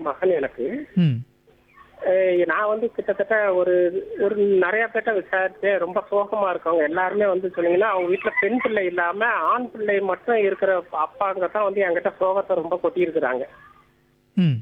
மகன் எனக்கு ம் அஹ் நான் வந்து கிட்டத்தட்ட ஒரு ஒரு நிறைய பேர்ட்ட விசாரிச்சேன் ரொம்ப சோகமா இருக்கவங்க எல்லாருமே வந்து சொன்னீங்கன்னா அவங்க வீட்டுல பெண் பிள்ளை இல்லாம ஆண் பிள்ளை மட்டும் இருக்கிற அப்பாங்க தான் வந்து என்கிட்ட சோகத்தை ரொம்ப கொட்டி இருக்கிறாங்க ம்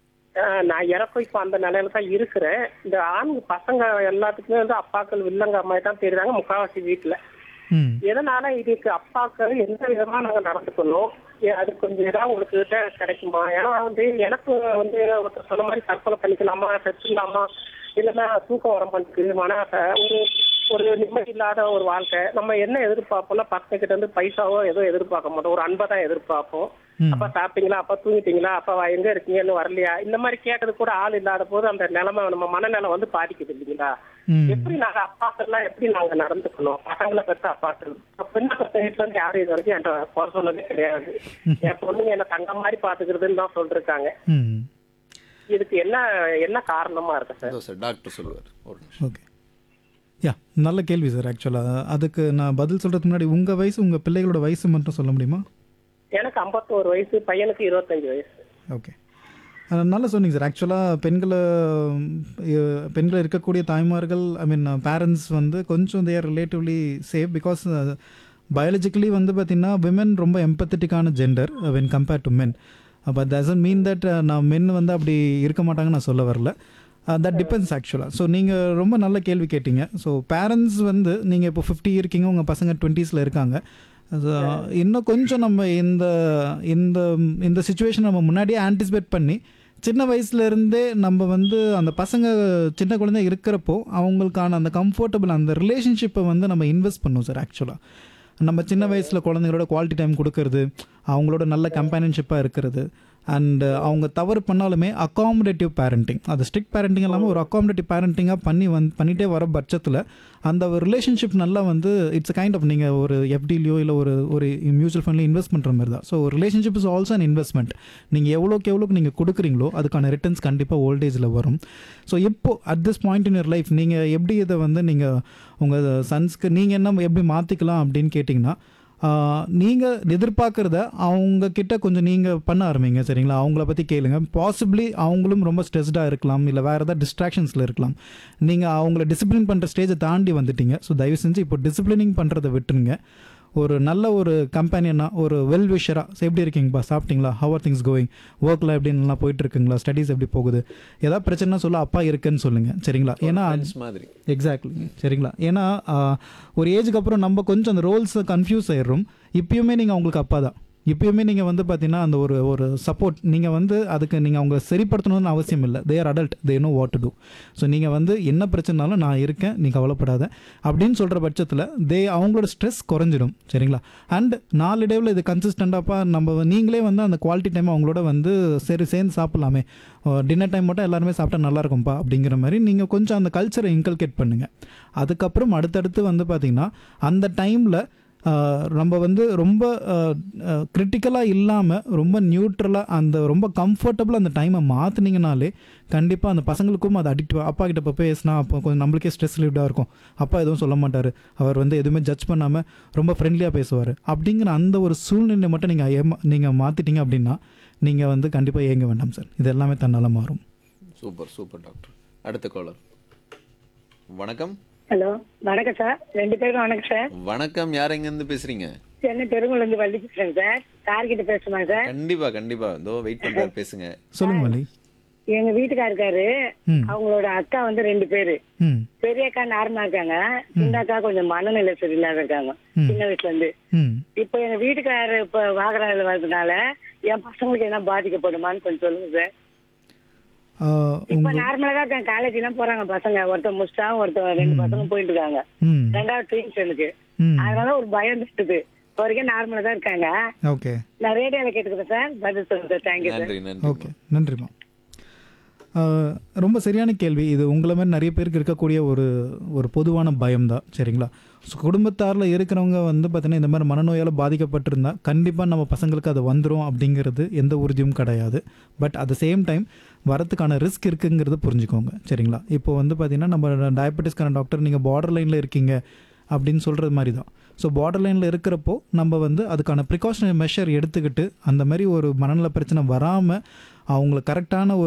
நான் எனக்கும் இப்ப அந்த நிலையில தான் இருக்கிறேன் இந்த ஆண் பசங்க எல்லாத்துக்குமே வந்து அப்பாக்கள் வில்லங்க மாதிரி தான் தெரியுறாங்க முக்காவாசி வீட்டுல ம் எதனால இதுக்கு அப்பாக்கள் எந்த விதமா நாங்க நடந்துக்கணும் ஏ, அது கொஞ்சம் ஏதாவது உங்களுக்கு கிட்ட கிடைக்குமா ஏன்னா வந்து எனக்கு வந்து ஒருத்தர் சொன்ன மாதிரி தற்கொலை பண்ணிக்கலாமா செத்துலாமா இல்லைன்னா தூக்கம் வர மாட்டேங்குது மன அசை, ஒரு ஒரு நிம்மதி இல்லாத ஒரு வாழ்க்கை நம்ம என்ன எதிர்பார்ப்போம்னா பசங்க கிட்ட இருந்து பைசாவோ ஏதோ எதிர்பார்க்க மாட்டோம் ஒரு அன்பை தான் எதிர்பார்ப்போம் ம். அப்பா சாப்பிட்டீங்களா அப்பா தூங்கிட்டீங்களா அப்பா வா- எங்க இருக்கீங்க இன்னும் வரலையா இந்த மாதிரி கேட்டது கூட ஆள் இல்லாத போது அந்த நிலைமை நம்ம மனநிலை வந்து பாதிக்குது இல்லைங்களா ம் எப்படி நாங்க அப்பாக்கள்லாம் எப்படி நாங்க நடந்துக்கணும் பசங்களை பெற்ற அப்பாக்கள் பெண்ணை பெற்ற வீட்டுல இருந்து யாரும் இது வரைக்கும் என்கிட்ட குறை சொன்னதே கிடையாது என் பொண்ணுங்க என்ன தங்க மாதிரி பாத்துக்கிறதுன்னு தான் சொல்லிருக்காங்க ம் இதுக்கு என்ன என்ன காரணமா இருக்கு சார் இதோ சார் டாக்டர் சொல்லுவார் ஒரு நிமிஷம் ஓகே யா நல்ல கேள்வி சார் ஆக்சுவலாக அதுக்கு நான் பதில் சொல்கிறதுக்கு முன்னாடி உங்கள் வயசு உங்கள் பிள்ளைகளோட வயசு மட்டும் சொல்ல முடியுமா எனக்கு 51 வயசு பையனுக்கு இருபத்தஞ்சு வயசு ஓகே அஹ் நல்லா சொன்னீங்க சார் ஆக்சுவலாக பெண்களை அஹ், பெண்கள் இருக்கக்கூடிய தாய்மார்கள் ஐ மீன் பேரண்ட்ஸ் வந்து கொஞ்சம் there relatively safe because biologically வந்து பார்த்திங்கன்னா விமன் ரொம்ப எம்பத்தட்டிக்கான gender when compared to men but doesn't mean that non men வந்து அப்படி இருக்க மாட்டாங்கன்னு நான் சொல்ல வரல தட் டிபெண்ட்ஸ் ஆக்சுவலாக ஸோ நீங்கள் ரொம்ப நல்ல கேள்வி கேட்டீங்க ஸோ பேரண்ட்ஸ் வந்து நீங்கள் இப்போ ஃபிஃப்டி இருக்கீங்க உங்கள் பசங்க டுவெண்ட்டீஸில் இருக்காங்க So, இன்னும் கொஞ்சம் நம்ம இந்த இந்த இந்த சுச்சுவேஷன் நம்ம முன்னாடியே ஆன்டிசிபேட் பண்ணி சின்ன வயசுல இருந்தே நம்ம வந்து அந்த பசங்க சின்ன குழந்தை இருக்கிறப்போ அவங்களுக்கான அந்த கம்ஃபர்டபுள் அந்த ரிலேஷன்ஷிப்பை வந்து நம்ம இன்வெஸ்ட் பண்ணோம் சார் ஆக்சுவலாக நம்ம சின்ன வயசில் குழந்தைங்களோட குவாலிட்டி டைம் கொடுக்கறது அவங்களோட நல்ல கம்பேனியன்ஷிப்பாக இருக்கிறது அண்ட் அவங்க தவறு பண்ணாலுமே அகாமடேட்டிவ் பேரண்டிங் அது ஸ்ட்ரிக்ட் பேரண்டிங் இல்லாமல் ஒரு அகாமடேட்டிவ் பேரண்டிங்காக பண்ணி வந் பண்ணிகிட்டே வர பட்சத்தில் அந்த ரிலேஷன்ஷிப் நல்லா வந்து இட்ஸ் கைண்ட் ஆஃப் நீங்கள் ஒரு எஃப்டிலையோ இல்லை ஒரு ஒரு மியூச்சுவல் ஃபண்ட்லையும் இன்வெஸ்ட் பண்ணுற மாதிரி தான் so relationship is also an investment நீங்கள் எவ்வளோக்கு எவ்வளோக்கு நீங்கள் கொடுக்குறீங்களோ அதுக்கான ரிட்டர்ன்ஸ் கண்டிப்பாக ஓல்டேஜில் வரும் ஸோ இப்போ at this point in your life நீங்கள் எப்படி இதை வந்து நீங்கள் உங்கள் சன்ஸ்க்கு நீங்கள் என்ன எப்படி மாற்றிக்கலாம் அப்படின்னு கேட்டிங்கன்னா நீங்கள் எதிர்பார்க்குறத அவங்க கிட்ட கொஞ்சம் நீங்கள் பண்ண ஆரம்பிங்க சரிங்களா அவங்கள பற்றி கேளுங்க பாசிபிளி அவங்களும் ரொம்ப ஸ்ட்ரெஸ்டாக இருக்கலாம் இல்லை வேறு ஏதாவது டிஸ்ட்ராக்ஷன்ஸில் இருக்கலாம் நீங்கள் அவங்கள டிசிப்ளின் பண்ணுற ஸ்டேஜை தாண்டி வந்துட்டீங்க ஸோ தயவு செஞ்சு இப்போ டிசிப்ளினிங் பண்ணுறதை விட்டுருங்க ஒரு நல்ல ஒரு கம்பெனியனாக ஒரு வெல் விஷராக எப்படி இருக்கீங்கப்பா சாப்பிட்டீங்களா ஹவர் திங்ஸ் கோயிங் ஒர்க்கில் எப்படி நல்லா போயிட்டு இருக்குங்களா ஸ்டடீஸ் எப்படி போகுது ஏதாவது பிரச்சனை சொல்ல அப்பா இருக்குன்னு சொல்லுங்கள் சரிங்களா ஏன்னா ஃப்ரெண்ட்ஸ் மாதிரி எக்ஸாக்ட்லி சரிங்களா ஏன்னா ஆஹ், ஒரு ஏஜுக்கு அப்புறம் நம்ம கொஞ்சம் அந்த ரோல்ஸை கன்ஃபியூஸ் ஆயிடுறோம் இப்பயுமே நீங்கள் அவங்களுக்கு அப்பா தான் இப்பயுமே நீங்கள் வந்து பார்த்தீங்கன்னா அந்த ஒரு ஒரு சப்போர்ட் நீங்கள் வந்து அதுக்கு நீங்கள் அவங்க சரிப்படுத்தணும்னு அவசியம் இல்லை they're adult they know what to do so நீங்கள் வந்து என்ன பிரச்சனைனாலும் நான் இருக்கேன் நீ கவலைப்படாத அப்படின்னு சொல்கிற பட்சத்தில் தே அவங்களோட ஸ்ட்ரெஸ் குறைஞ்சிடும் சரிங்களா அண்ட் நாளடைவில் இது கன்சிஸ்டண்ட்டாப்பா நம்ம வ- நீங்களே வந்து அந்த குவாலிட்டி டைம் அவங்களோட வந்து சரி சேர்ந்து சாப்பிட்லாமே டின்னர் டைம் மட்டும் எல்லாருமே சாப்பிட்டா நல்லா இருக்கும்ப்பா அப்படிங்கிற மாதிரி நீங்கள் கொஞ்சம் அந்த கல்ச்சரை இன்கல்கேட் பண்ணுங்கள் அதுக்கப்புறம் அடுத்தடுத்து வந்து பார்த்திங்கன்னா அந்த டைமில் நம்ம வந்து ரொம்ப கிரிட்டிக்கலாக இல்லாமல் ரொம்ப நியூட்ரலாக அந்த ரொம்ப கம்ஃபர்டபுளாக அந்த டைமை மாற்றினீங்கனாலே கண்டிப்பாக அந்த பசங்களுக்கும் அது அடிக்ட் அப்பா கிட்ட இப்போ பேசினா அப்போ கொஞ்சம் நம்மளுக்கே ஸ்ட்ரெஸ் ரிலீவ்டாக இருக்கும் அப்பா எதுவும் சொல்ல மாட்டார் அவர் வந்து எதுவுமே ஜட்ஜ் பண்ணாமல் ரொம்ப ஃப்ரெண்ட்லியாக பேசுவார் அப்படிங்கிற அந்த ஒரு சூழ்நிலை மட்டும் நீங்கள் ஏமா நீங்கள் மாற்றிட்டீங்க அப்படின்னா நீங்கள் வந்து கண்டிப்பாக ஏங்க வேண்டாம் சார் இது எல்லாமே தன்னால் மாறும் சூப்பர் சூப்பர் டாக்டர் அடுத்த காலர் வணக்கம் ஹலோ வணக்கம் சார் ரெண்டு பேருக்கும் வணக்கம் சார் வணக்கம் யார் எங்கேருந்து பேசுறீங்க சென்னை பெருங்குளம் இருந்து வள்ளி பேசுறேன் சார் கார்கிட்ட பேசுமா சார் கண்டிப்பா கண்டிப்பா இதோ வெயிட் பண்றாரு பேசுங்க சொல்லுங்க வள்ளி எங்க வீட்டுக்கார இருக்காரு ம் அவங்களோட அக்கா வந்து ரெண்டு பேரு ம் பெரிய அக்கா நார்மலா இருக்காங்க இந்த அக்கா கொஞ்சம் மனநிலை சரியில்லாத இருக்காங்க ம். சின்ன வயசுல இருந்து ம் இப்போ எங்க வீட்டுக்காரரு இப்ப வாகனால வர்றதுனால என் பசங்களுக்கு என்ன பாதிக்கப்படுமான்னு கொஞ்சம் சொல்லுங்க சார் ஆஹ், இப்ப உங்க நார்மலா தான் இருக்காங்க காலேஜ் எல்லாம் போறாங்க பசங்க ஒருத்தன் முடிச்சா ஒருத்தன் ரெண்டு பசங்க போயிட்டு இருக்காங்க ம் ரெண்டாவது ட்வீன்ஸ் எனக்கு ம் அதனால ஒரு பயம் இருக்குது இப்போ வரைக்கும் நார்மலா தான் இருக்காங்க ஓகே நான் ரேடியோல கேட்டுக்கிறேன் சார் பதில் சொல்லுங்க சார் தேங்க்யூ சார் நன்றி நன்றி ஓகே நன்றிம்மா ஆஹ், ரொம்ப சரியான கேள்வி இது உங்களை மாதிரி நிறைய பேருக்கு இருக்கக்கூடிய ஒரு ஒரு பொதுவான பயம்தான் சரிங்களா ஸோ குடும்பத்தாரில் இருக்கிறவங்க வந்து பார்த்தீங்கன்னா இந்த மாதிரி மனநோயால் பாதிக்கப்பட்டிருந்தா கண்டிப்பாக நம்ம பசங்களுக்கு அது வந்துடும் அப்படிங்கிறது எந்த உறுதியும் கிடையாது but at the same time வரத்துக்கான ரிஸ்க் இருக்குங்கிறத புரிஞ்சுக்கோங்க சரிங்களா இப்போ வந்து பார்த்தீங்கன்னா நம்ம டயபெட்டிஸ்க்கான டாக்டர் நீங்கள் பார்டர் லைனில் இருக்கீங்க அப்படின்னு சொல்கிறது மாதிரி தான் ஸோ பார்டர் லைனில் இருக்கிறப்போ நம்ம வந்து அதுக்கான ப்ரிகாஷனரி மெஷர் எடுத்துக்கிட்டு அந்த மாதிரி ஒரு மனநல பிரச்சனை வராமல் அவங்களுக்கு கரெக்டான ஒரு